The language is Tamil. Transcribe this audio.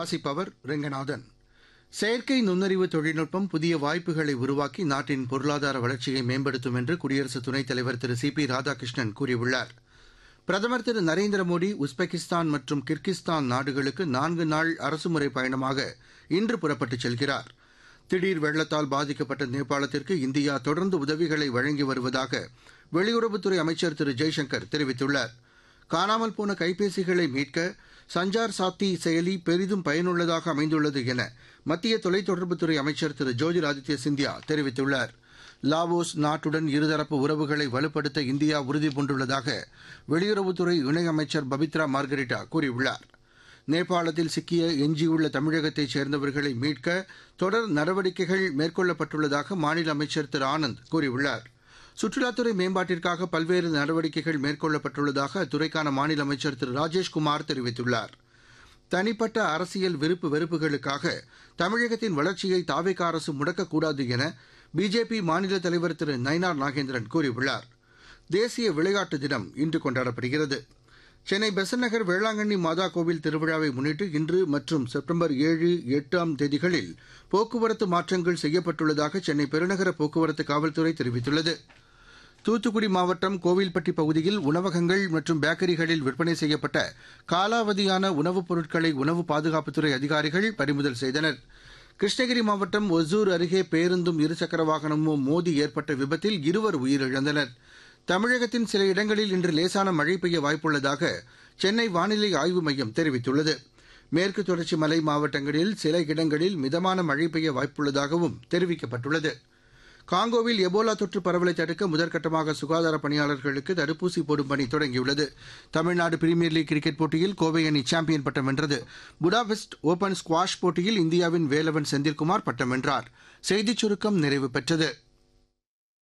வாசிப்பவர் ரெங்கநாதன் செயற்கை நுண்ணறிவு தொழில்நுட்பம் புதிய வாய்ப்புகளை உருவாக்கி நாட்டின் பொருளாதார வளர்ச்சியை மேம்படுத்தும் என்று குடியரசு துணைத் தலைவர் திரு சி பி ராதாகிருஷ்ணன் கூறியுள்ளார் பிரதமர் திரு நரேந்திர மோடி உஸ்பெகிஸ்தான் மற்றும் கிர்கிஸ்தான் நாடுகளுக்கு நான்கு நாள் அரசுமுறை பயணமாக இன்று புறப்பட்டுச் செல்கிறார் திடீர் வெள்ளத்தால் பாதிக்கப்பட்ட நேபாளத்திற்கு இந்தியா தொடர்ந்து உதவிகளை வழங்கி வருவதாக வெளியுறவுத்துறை அமைச்சர் திரு ஜெய்சங்கர் தெரிவித்துள்ளார் காணாமல் போன கைபேசிகளை மீட்க சஞ்சார் சாத்தி செயலி பெரிதும் பயனுள்ளதாக அமைந்துள்ளது என மத்திய தொலைத்தொடர்புத்துறை அமைச்சர் திரு ஜோதிராதித்ய சிந்தியா தெரிவித்துள்ளார் லாவோஸ் நாட்டுடன் இருதரப்பு உறவுகளை வலுப்படுத்த இந்தியா உறுதிபூண்டுள்ளதாக வெளியுறவுத்துறை இணையமைச்சர் பபித்ரா மார்கரிட்டா கூறியுள்ளார் நேபாளத்தில் சிக்கிய எஞ்சியுள்ள தமிழகத்தைச் சேர்ந்தவர்களை மீட்க தொடர் நடவடிக்கைகள் மேற்கொள்ளப்பட்டுள்ளதாக மாநில அமைச்சர் திரு ஆனந்த் கூறியுள்ளார் சுற்றுலாத்துறை மேம்பாட்டிற்காக பல்வேறு நடவடிக்கைகள் மேற்கொள்ளப்பட்டுள்ளதாக அத்துறைக்கான மாநில அமைச்சர் திரு ராஜேஷ்குமார் தெரிவித்துள்ளார் தனிப்பட்ட அரசியல் விருப்பு வெறுப்புகளுக்காக தமிழகத்தின் வளர்ச்சியை தாவேக அரசு முடக்கக்கூடாது என பிஜேபி மாநில தலைவர் திரு நயினார் நாகேந்திரன் கூறியுள்ளார் தேசிய விளையாட்டு தினம் இன்று கொண்டாடப்படுகிறது சென்னை பெசன் நகர் வேளாங்கண்ணி மாதா கோவில் திருவிழாவை முன்னிட்டு இன்று மற்றும் செப்டம்பர் ஏழு எட்டாம் தேதிகளில் போக்குவரத்து மாற்றங்கள் செய்யப்பட்டுள்ளதாக சென்னை பெருநகர போக்குவரத்து காவல்துறை தெரிவித்துள்ளது தூத்துக்குடி மாவட்டம் கோவில்பட்டி பகுதியில் உணவகங்கள் மற்றும் பேக்கரிகளில் விற்பனை செய்யப்பட்ட காலாவதியான உணவுப் பொருட்களை உணவு பாதுகாப்புத்துறை அதிகாரிகள் பறிமுதல் செய்தனர் கிருஷ்ணகிரி மாவட்டம் ஒசூர் அருகே பேருந்தும் இருசக்கர வாகனமும் மோதி ஏற்பட்ட விபத்தில் இருவர் உயிரிழந்தனர் தமிழகத்தின் சில இடங்களில் இன்று லேசான மழை பெய்ய வாய்ப்புள்ளதாக சென்னை வானிலை ஆய்வு மையம் தெரிவித்துள்ளது மேற்கு தொடர்ச்சி மலை மாவட்டங்களில் சில இடங்களில் மிதமான மழை பெய்ய வாய்ப்புள்ளதாகவும் தெரிவிக்கப்பட்டுள்ளது காங்கோவில் எபோலா தொற்று பரவலை தடுக்க முதற்கட்டமாக சுகாதார பணியாளர்களுக்கு தடுப்பூசி போடும் பணி தொடங்கியுள்ளது தமிழ்நாடு பிரீமியர் லீக் கிரிக்கெட் போட்டியில் கோவை அணி சாம்பியன் பட்டம் வென்றது புடாபெஸ்ட் ஓபன் ஸ்குவாஷ் போட்டியில் இந்தியாவின் வேலவன் செந்தில்குமார் பட்டம் வென்றார் செய்திச் சுருக்கம் நிறைவு பெற்றது